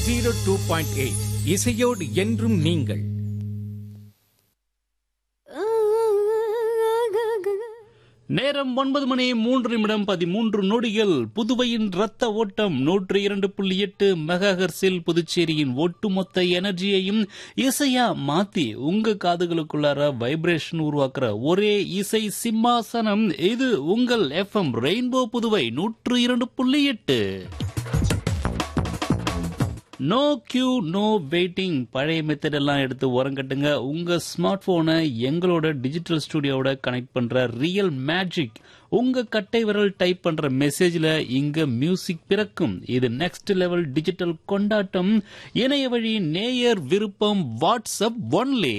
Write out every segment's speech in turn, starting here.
zero two point eight இசையோடு என்றும் நீங்கள் நேரம் ஒன்பது மணி மூன்று நிமிடம் பதிமூன்று நொடிகள் புதுவையின் ரத்த ஓட்டம் நூற்று இரண்டு புள்ளி எட்டு மெகாஹர்ஸில் புதுச்சேரியின் ஒட்டுமொத்த எனர்ஜியையும் இசையா மாத்தி உங்க காதுகளுக்குள்ளார வைப்ரேஷன் உருவாக்குற ஒரே இசை சிம்மாசனம் இது உங்கள் எஃப்எம் ரெயின்போ புதுவை நூற்று இரண்டு புள்ளி எட்டு நோ கியூ நோ வெயிட்டிங் பழைய மெத்தட் எல்லாம் எடுத்து உரங்கட்டுங்க உங்க ஸ்மார்ட் போனை எங்களோட டிஜிட்டல் ஸ்டுடியோவோட கனெக்ட் பண்ற ரியல் மேஜிக் உங்க கட்டை விரல் டைப் பண்ற மெசேஜ்ல இங்க மியூசிக் பிறக்கும் இது நெக்ஸ்ட் லெவல் டிஜிட்டல் கொண்டாட்டம் இணைய வழி நேயர் விருப்பம் வாட்ஸ்அப் ஒன்லி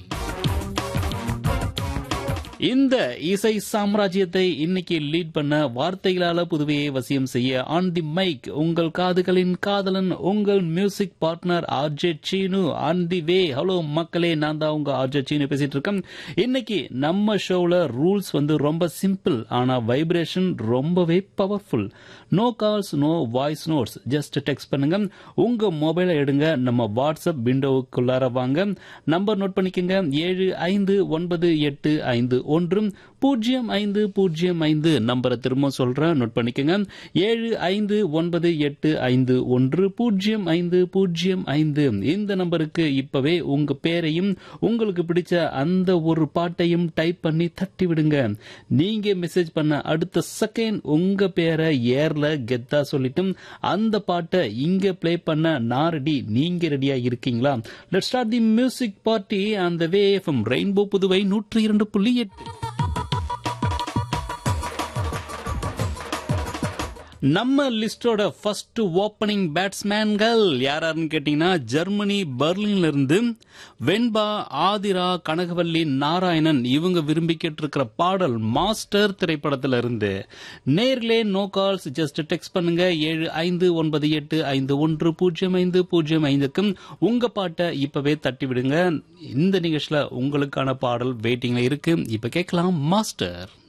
இந்த இசை சாம்ராஜ்யத்தை இன்னைக்கு லீட் பண்ண வார்த்தைகளால புதுவையை வசியம் செய்ய ஆன் தி மைக் உங்கள் காதுகளின் காதலன் உங்கள் music partner RJ Seenu on the way hello மக்களே நான் தான் உங்க ஆர்ஜே சீனு பேசிட்டு இருக்கேன் இன்னைக்கு நம்ம ஷோல ரூல்ஸ் வந்து ரொம்ப சிம்பிள் ஆனா வைப்ரேஷன் ரொம்பவே powerful no calls no voice notes just text பண்ணுங்க உங்க மொபைலை எடுங்க நம்ம வாட்ஸ்அப் விண்டோவுக்குள்ளார வாங்க நம்பர் நோட் பண்ணிக்கோங்க ஏழு ஐந்து ஒன்பது எட்டு ஐந்து ஒன்று பூஜ்ஜியம் ஐந்து பூஜ்ஜியம் ஐந்து நம்பரை திரும்ப சொல்றேன் நோட் பண்ணிக்கோங்க ஏழு ஐந்து ஒன்பது எட்டு ஐந்து ஒன்று பூஜ்ஜியம் ஐந்து பூஜ்ஜியம் ஐந்து இந்த நம்பருக்கு இப்பவே உங்க பேரையும் உங்களுக்கு பிடிச்ச அந்த ஒரு பாட்டையும் டைப் பண்ணி தட்டி விடுங்க நீங்க மெசேஜ் பண்ண அடுத்த செகண்ட் உங்க பேரை ஏர்ல கெத்தா சொல்லிட்டும் அந்த பாட்டை இங்க ப்ளே பண்ண நான் ரெடி நீங்க ரெடியா இருக்கீங்களா let start the music party அந்த வே எஃப்எம் ரெயின்போ புதுவை நூற்றி இரண்டு புள்ளி எட்டு நம்ம லிஸ்டோட ஃபர்ஸ்ட் ஓப்பனிங் பேட்ஸ்மேன்கள் யாராருன்னு கேட்டீங்கன்னா ஜெர்மனி பெர்லின்ல இருந்து வெண்பா ஆதிரா கனகவல்லி நாராயணன் இவங்க விரும்பி கேட்டிருக்கிற பாடல் மாஸ்டர் திரைப்படத்துல இருந்து நேர்லே நோ கால்ஸ் ஜஸ்ட் டெக்ஸ்ட் பண்ணுங்க ஏழு ஐந்து ஒன்பது எட்டு ஐந்து ஒன்று பூஜ்ஜியம் ஐந்து பூஜ்ஜியம் ஐந்துக்கும் உங்க பாட்டை இப்பவே தட்டி விடுங்க இந்த நிகழ்ச்சியில உங்களுக்கான பாடல் வெயிட்டிங்ல இருக்கு இப்ப கேட்கலாம் மாஸ்டர்